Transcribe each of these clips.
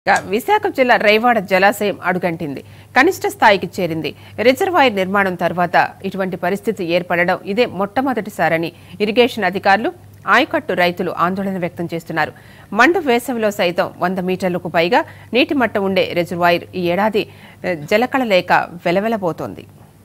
ఇక విశాఖ జిల్లా రైవాడ జలాశయం అడుగంటింది కనిష్ట స్థాయికి చేరింది రిజర్వాయర్ నిర్మాణం తర్వాత ఇటువంటి పరిస్థితి ఏర్పడడం ఇదే మొట్టమొదటిసారని ఇరిగేషన్ అధికారులు ఆయకట్టు రైతులు ఆందోళన వ్యక్తం చేస్తున్నారు మండు వేసవిలో సైతం వంద మీటర్లకు పైగా నీటి మట్టం ఉండే రిజర్వాయర్ ఈ ఏడాది eh, జలకళ లేక వెలవెలబోతోంది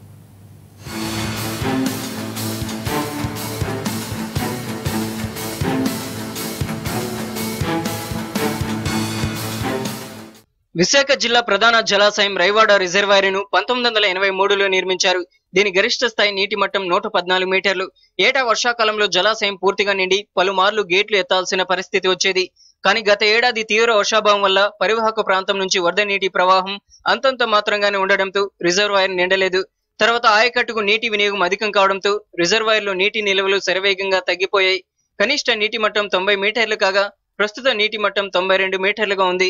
విశాఖ జిల్లా ప్రధాన జలాశయం రైవాడ రిజర్వాయర్ను పంతొమ్మిది వందల ఎనభై మూడులో నిర్మించారు దీని గరిష్ట స్థాయి నీటి మట్టం నూట పద్నాలుగు మీటర్లు ఏటా వర్షాకాలంలో జలాశయం పూర్తిగా నిండి పలుమార్లు గేట్లు ఎత్తాల్సిన పరిస్థితి వచ్చేది కానీ గత ఏడాది తీవ్ర వర్షాభావం వల్ల పరివాహక ప్రాంతం నుంచి వరద నీటి ప్రవాహం అంతంత మాత్రంగానే ఉండడంతో రిజర్వాయర్ నిండలేదు తర్వాత ఆయకట్టుకు నీటి వినియోగం అధికం కావడంతో రిజర్వాయర్లో నీటి నిల్వలు శరవేగంగా తగ్గిపోయాయి కనిష్ట నీటి మట్టం తొంభై మీటర్లు కాగా ప్రస్తుత నీటి మట్టం తొంభై రెండు మీటర్లుగా ఉంది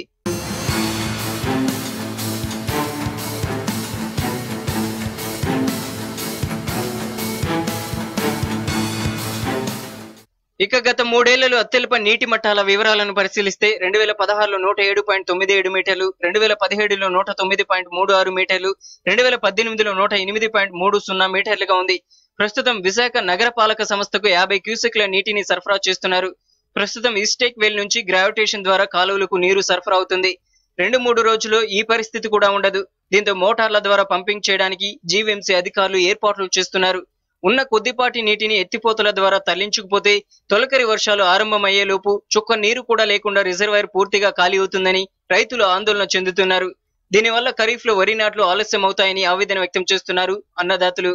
ఇక గత మూడేళ్లలో అత్యల్ప నీటి మట్టాల వివరాలను పరిశీలిస్తే రెండు వేల పదహారులో నూట ఏడు పాయింట్ తొమ్మిది ఏడు మీటర్లు రెండు వేల పదిహేడులో నూట తొమ్మిది పాయింట్ మూడు ఆరు మీటర్లు రెండు వేల పద్దెనిమిదిలో నూట ఎనిమిది పాయింట్ మూడు సున్నా మీటర్లుగా ఉంది ప్రస్తుతం విశాఖ నగర పాలక సంస్థకు యాభై క్యూసెక్ల నీటిని సరఫరా చేస్తున్నారు ప్రస్తుతం ఈస్టేక్ వెల్ నుంచి గ్రావిటేషన్ ద్వారా కాలువలకు నీరు సరఫరా అవుతుంది రెండు మూడు రోజుల్లో ఈ పరిస్థితి కూడా ఉండదు దీంతో మోటార్ల ద్వారా పంపింగ్ చేయడానికి జీవీఎంసీ అధికారులు ఏర్పాట్లు చేస్తున్నారు ఉన్న కొద్దిపాటి నీటిని ఎత్తిపోతల ద్వారా తరలించుకుపోతే తొలకరి వర్షాలు ఆరంభమయ్యేలోపు చుక్క నీరు కూడా లేకుండా రిజర్వాయర్ పూర్తిగా ఖాళీ అవుతుందని రైతులు ఆందోళన చెందుతున్నారు దీనివల్ల ఖరీఫ్ లో వరి నాట్లు ఆలస్యం అవుతాయని ఆవేదన వ్యక్తం చేస్తున్నారు అన్నదాతలు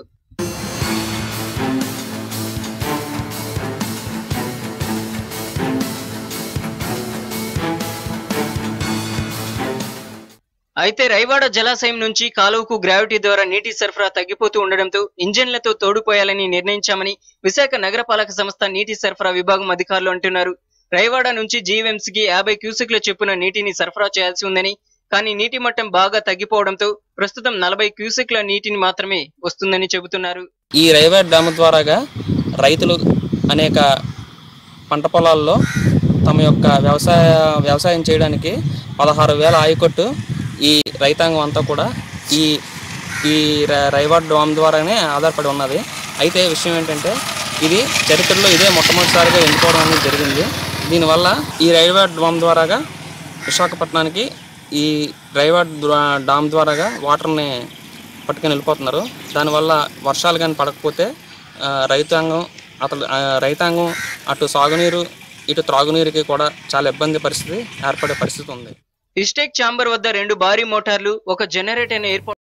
అయితే రైవాడ జలాశయం నుంచి కాలువకు గ్రావిటీ ద్వారా నీటి సరఫరా తగ్గిపోతూ ఉండడంతో ఇంజన్లతో తోడుపోయాలని నిర్ణయించామని విశాఖ నగరపాలక సంస్థ నీటి సరఫరా విభాగం అధికారులు అంటున్నారు రైవాడ నుంచి జీవీఎంసీకి యాభై క్యూసెక్ల చొప్పున నీటిని సరఫరా చేయాల్సి ఉందని కానీ నీటి మట్టం బాగా తగ్గిపోవడంతో ప్రస్తుతం నలభై క్యూసెక్ల నీటిని మాత్రమే వస్తుందని చెబుతున్నారు ఈ రైవే డ్యామ్ ద్వారాగా రైతులు అనేక పంట పొలాల్లో తమ యొక్క వ్యవసాయ వ్యవసాయం చేయడానికి పదహారు వేల ఆయకట్టు ఈ రైతాంగం అంతా కూడా ఈ ఈ ర- రైవాడ్ డ్యామ్ ద్వారానే ఆధారపడి ఉన్నది అయితే విషయం ఏంటంటే ఇది చరిత్రలో ఇదే మొట్టమొదటిసారిగా ఎన్నుకోవడం అనేది జరిగింది దీనివల్ల ఈ రైవాడ్ డ్యామ్ ద్వారాగా విశాఖపట్నానికి ఈ రైవాడ్ ద్వా- డామ్ ద్వారాగా వాటర్ని పట్టుకొని వెళ్ళిపోతున్నారు దానివల్ల వర్షాలు కానీ పడకపోతే ఆ, రైతాంగం అతను ఆ, రైతాంగం అటు సాగునీరు ఇటు త్రాగునీరుకి కూడా చాలా ఇబ్బంది పరిస్థితి ఏర్పడే పరిస్థితి ఉంది ఇస్టేక్ ఛాంబర్ వద్ద రెండు భారీ మోటార్లు ఒక జనరేటర్ ఏర్పాటు